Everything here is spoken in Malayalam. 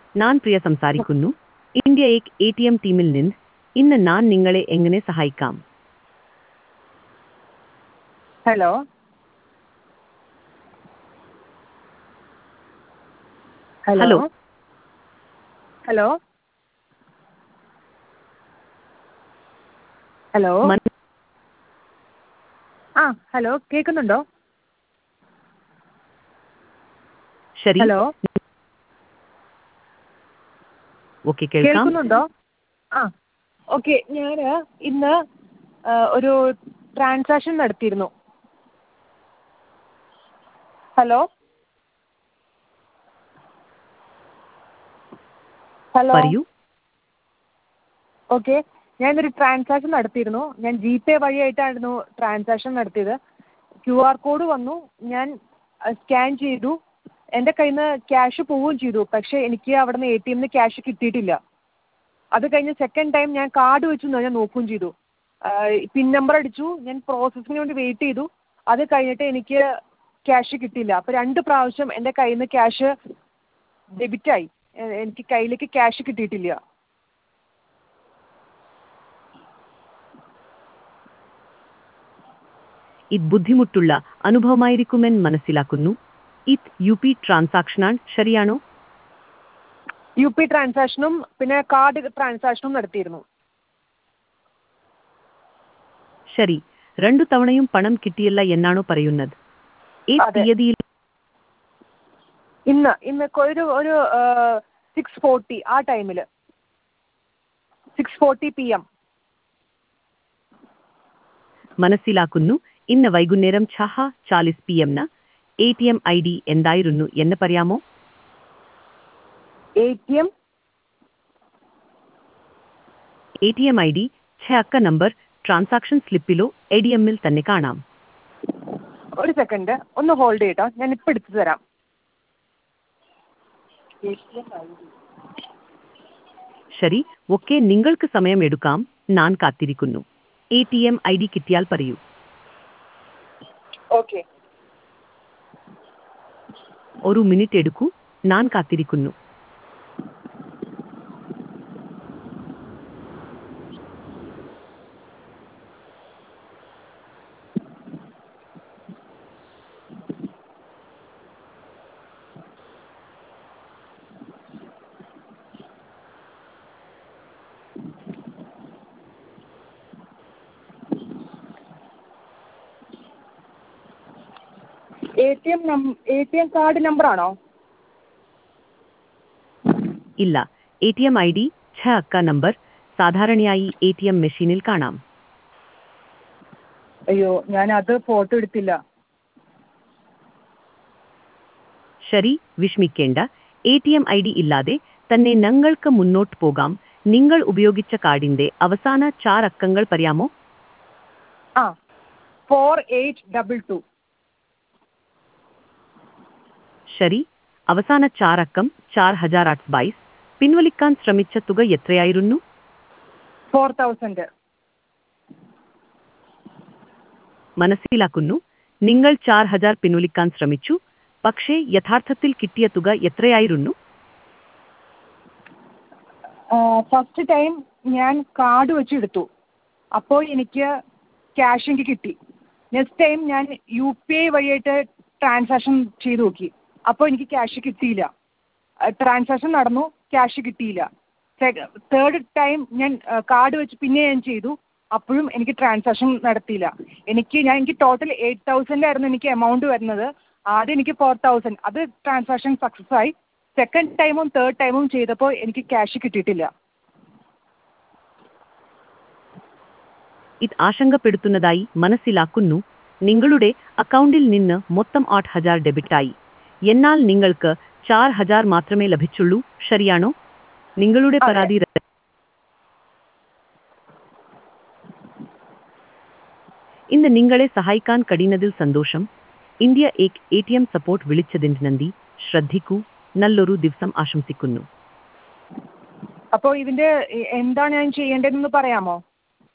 ഞാൻ പ്രിയ സംസാരിക്കുന്നു ഇന്ത്യ ഏക് എ ടി എം ടീമിൽ നിന്ന് ഇന്ന് ഞാൻ നിങ്ങളെ എങ്ങനെ സഹായിക്കാം ഹലോ ഹലോ. ഹലോ ഹലോ മൻ- ആ ഹലോ കേൾക്കുന്നുണ്ടോ ശരി ഹലോ ഓക്കെ കേൾക്കാം കേൾക്കുന്നുണ്ടോ ആ ഓക്കെ ഞാൻ ഇന്ന് ആ, ഒരു ട്രാൻസാക്ഷൻ നടത്തിയിരുന്നു ഹലോ ഹലോ പറയൂ ഓക്കെ ഞാനൊരു ട്രാൻസാക്ഷൻ നടത്തിയിരുന്നു ഞാൻ ജി പേ വഴിയായിട്ടായിരുന്നു ട്രാൻസാക്ഷൻ നടത്തിയത് ക്യു ആർ കോഡ് വന്നു ഞാൻ സ്കാൻ ചെയ്തു എൻ്റെ കയ്യിൽ നിന്ന് ക്യാഷ് പോവുകയും ചെയ്തു പക്ഷേ എനിക്ക് അവിടെ നിന്ന് എ ടി എമ്മിൽ ക്യാഷ് കിട്ടിയിട്ടില്ല അത് കഴിഞ്ഞ് സെക്കൻഡ് ടൈം ഞാൻ കാർഡ് വെച്ച് ഞാൻ നോക്കുകയും ചെയ്തു പിൻ നമ്പർ അടിച്ചു ഞാൻ പ്രോസസ്സിന് വേണ്ടി വെയിറ്റ് ചെയ്തു അത് കഴിഞ്ഞിട്ട് എനിക്ക് ക്യാഷ് കിട്ടിയില്ല അപ്പോൾ രണ്ട് പ്രാവശ്യം എൻ്റെ കയ്യിൽ നിന്ന് ക്യാഷ് ഡെബിറ്റായി എനിക്ക് കയ്യിലേക്ക് ക്യാഷ് കിട്ടിയിട്ടില്ല ഇത് ബുദ്ധിമുട്ടുള്ള അനുഭവമായിരിക്കുമെന്ന് മനസ്സിലാക്കുന്നു ഇത് യു പി ട്രാൻസാക്ഷനാണ് ശരിയാണോ യു പി ട്രാൻസാക്ഷനും പിന്നെ കാർഡ് ട്രാൻസാക്ഷനും നടത്തിയിരുന്നു ശരി രണ്ടു തവണയും പണം കിട്ടിയില്ല എന്നാണോ പറയുന്നത് ഏത് അതെ. തീയതിയിൽ ഇന്ന് ഇന്ന് കൊ- ഒരു ഒരു സിക്സ് ഫോർട്ടി ആ ടൈമിൽ സിക്സ് ഫോർട്ടി പി എം മനസ്സിലാക്കുന്നു ഇന്ന് വൈകുന്നേരം ഛഹ ചാലിസ് P M A T M I D എന്തായിരുന്നു എന്ന് പറയാമോ A T M A T M I D ഛ അക്ക നമ്പർ ട്രാൻസാക്ഷൻ സ്ലിപ്പിലോ എ ഡി എമ്മിൽ തന്നെ കാണാം ഒരു സെക്കൻഡ് ഒന്ന് ഹോൾഡ് ചെയ്യട്ടോ ഞാൻ ഇപ്പം എടുത്തു തരാം ശരി ഒക്കെ നിങ്ങൾക്ക് സമയം എടുക്കാം ഞാൻ കാത്തിരിക്കുന്നു A T M I D കിട്ടിയാൽ പറയൂ ഓക്കെ ഒരു മിനിറ്റ് എടുക്കൂ ഞാൻ കാത്തിരിക്കുന്നു A T M A T M card നമ്പറാണോ ഇല്ല A T M I D ഛ അക്ക നമ്പർ സാധാരണയായി എ ടി എം മെഷീനിൽ കാണാം അയ്യോ ഞാൻ അത് ഫോട്ടോ എടുത്തില്ല ശരി വിഷമിക്കേണ്ട A T M I D ഇല്ലാതെ തന്നെ ഞങ്ങൾക്ക് മുന്നോട്ട് പോകാം നിങ്ങൾ ഉപയോഗിച്ച കാർഡിന്റെ അവസാന ചാർ അക്കങ്ങൾ പറയാമോ ആ ഫോർ എയ്റ്റ് ഡബിൾ ടു ശരി അവസാന ചാർ അക്കം ചാർ ഹജാർ ആട്ട് ബൈസ് പിൻവലിക്കാൻ ശ്രമിച്ച തുക എത്രയായിരുന്നു ഫോർ തൗസൻഡ് മനസ്സിലാക്കുന്നു നിങ്ങൾ ചാർ ഹജാർ പിൻവലിക്കാൻ ശ്രമിച്ചു പക്ഷേ യഥാർത്ഥത്തിൽ കിട്ടിയ തുക എത്രയായിരുന്നു ഫസ്റ്റ് ടൈം ഞാൻ കാർഡ് വെച്ച് എടുത്തു അപ്പോൾ എനിക്ക് ക്യാഷ് എനിക്ക് കിട്ടി നെക്സ്റ്റ് ടൈം ഞാൻ യു പി ഐ വഴിയായിട്ട് ട്രാൻസാക്ഷൻ ചെയ്ത് നോക്കി അപ്പോൾ എനിക്ക് ക്യാഷ് കിട്ടിയില്ല ട്രാൻസാക്ഷൻ നടന്നു ക്യാഷ് കിട്ടിയില്ല തേർഡ് ടൈം ഞാൻ കാർഡ് വെച്ച് പിന്നെ ഞാൻ ചെയ്തു അപ്പോഴും എനിക്ക് ട്രാൻസാക്ഷൻ നടത്തിയില്ല എനിക്ക് ഞാൻ എനിക്ക് ടോട്ടൽ എയ്റ്റ് തൗസൻഡ് ആയിരുന്നു എനിക്ക് എമൗണ്ട് വരുന്നത് ആദ്യം എനിക്ക് ഫോർ തൗസൻഡ് അത് ട്രാൻസാക്ഷൻ സക്സസ് ആയി സെക്കൻഡ് ടൈമും തേർഡ് ടൈമും ചെയ്തപ്പോൾ എനിക്ക് ക്യാഷ് കിട്ടിയിട്ടില്ല ഇത് ആശങ്കപ്പെടുത്തുന്നതായി മനസ്സിലാക്കുന്നു നിങ്ങളുടെ അക്കൗണ്ടിൽ നിന്ന് മൊത്തം ആട്ട് ഹജാർ ഡെബിറ്റായി എന്നാൽ നിങ്ങൾക്ക് ചാർ ഹജാർ മാത്രമേ ലഭിച്ചുള്ളൂ ശരിയാണോ നിങ്ങളുടെ അതെ. പരാതി ര- ഇന്ന് നിങ്ങളെ സഹായിക്കാൻ കഴിയുന്നതിൽ സന്തോഷം ഇന്ത്യ ഏക് എ ടി എം സപ്പോർട്ട് വിളിച്ചതിന് നന്ദി ശ്രദ്ധിക്കൂ നല്ലൊരു ദിവസം ആശംസിക്കുന്നു അപ്പോൾ ഇതിൻ്റെ എ- എന്താണ് ഞാൻ ചെയ്യേണ്ടതെന്ന് പറയാമോ